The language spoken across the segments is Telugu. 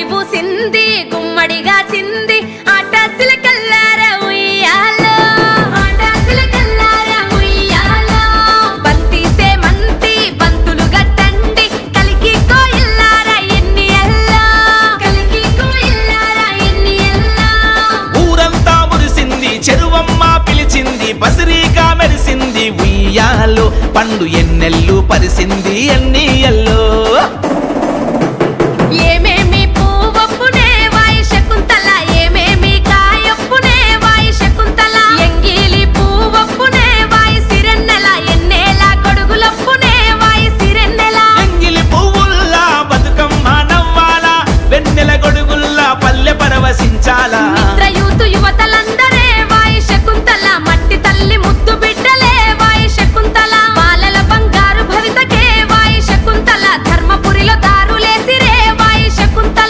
పూసింది గుమ్మడిగా చింది ఆటాసిల కల్లార ఉయ్యాలో ఆటాసిల కల్లార ఉయ్యాలో బంతిసే మంతి బంతులు గట్టండి కలికి కోయిల్లార ఎన్ని ఎల్లా కలికి కోయిల్లార ఎన్ని ఎల్లా ఊరంతా మురిసింది చెరువమ్మ పిలిచింది బసిరీగా మెరిసింది ఉయ్యాలో పండు ఎన్నెల్లు పరిసింది ఎన్నియల్లో ఏమేమి పువ్వప్పునే వాయి శకుంతల ఏమేమి కాయప్పునే వాయి శకుంతల ఎంగిలి పువ్వప్పునే వాయి సిరెన్నెల ఎన్నేల కొడుగులప్పునే వాయి సిరెన్నెల ఎంగిలి పువ్వుల్లా బతుకమ్మ నవ్వాలా వెన్నెల గొడుగుల్లా పల్లె పరవశించాలా మిత్రయూతు యువతలందరే వాయి శకుంతల మట్టి తల్లి ముద్దు బిడ్డలే వాయి శకుంతల బాలల బంగారు భవితకే వాయి శకుంతల ధర్మపురిలో దారులేసిరే వాయి శకుంతల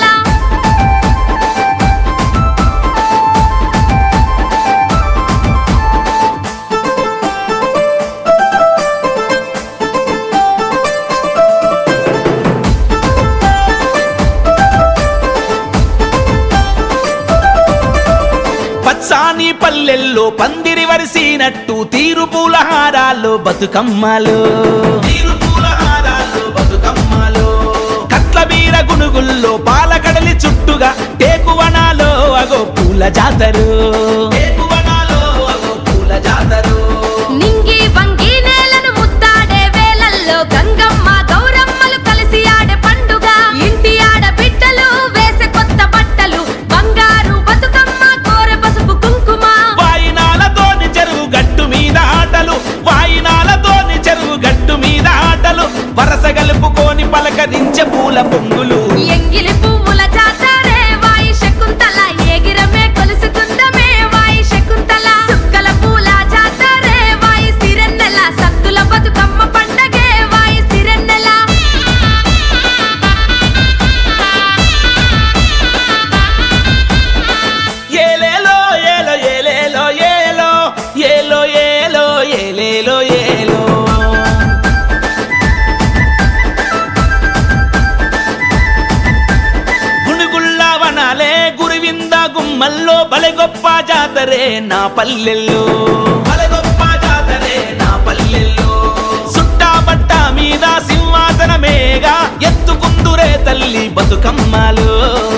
పచ్చాని పల్లెల్లో పందిరి వరిసినట్టు తీరు పూల హారాల్లో బతుకమ్మలో తీరు పూల హారాల్లో బతుకమ్మలో కట్ల బీర గునుగుల్లో పాలకడలి చుట్టుగా టేకువనాలో అగో పూల జాతరు టేకువనాలో అగో పూల జాతరు నింగి వంగి నేలను ముద్దాడే వేలల్లో గంగమ్మ గౌరమ్మలు కలిసి ఆడే పండుగ ఇంటి ఆడ బిడ్డలు వేసే కొత్త బట్టలు బంగారు బతుకమ్మ కోరె పసుపు కుంకుమ వాయినాలతోని చెరువు గట్టు మీద ఆటలు వాయినాలతోని చెరువు గట్టు మీద ఆటలు వరస గలుపుకొని పలకరించే పూల పొంగులు ఎంగిలి పువ్వుల జాతరే వాయి శకుంతల ఎగిరమే కొలుసుకుందమే వాయి శకుంతల సుక్కల పూల జాతరే వాయి సిరెన్నెల సత్తుల బతుకమ్మ పండగే వాయి సిరెన్నెల ఏలేలో ఏలో ఏలేలో ఏలో ఏలో ఏలో ఏలేలో ఏలో గుణుగుళ్ళ వనాలే గురువింద గుమ్మల్లో బలె గొప్ప జాతరే నా పల్లెల్లో బలె గొప్ప జాతరే నా పల్లెల్లో సుట్టా బట్ట మీద సింహాసనమేగా ఎత్తుకుందురే తల్లి బతుకమ్మలో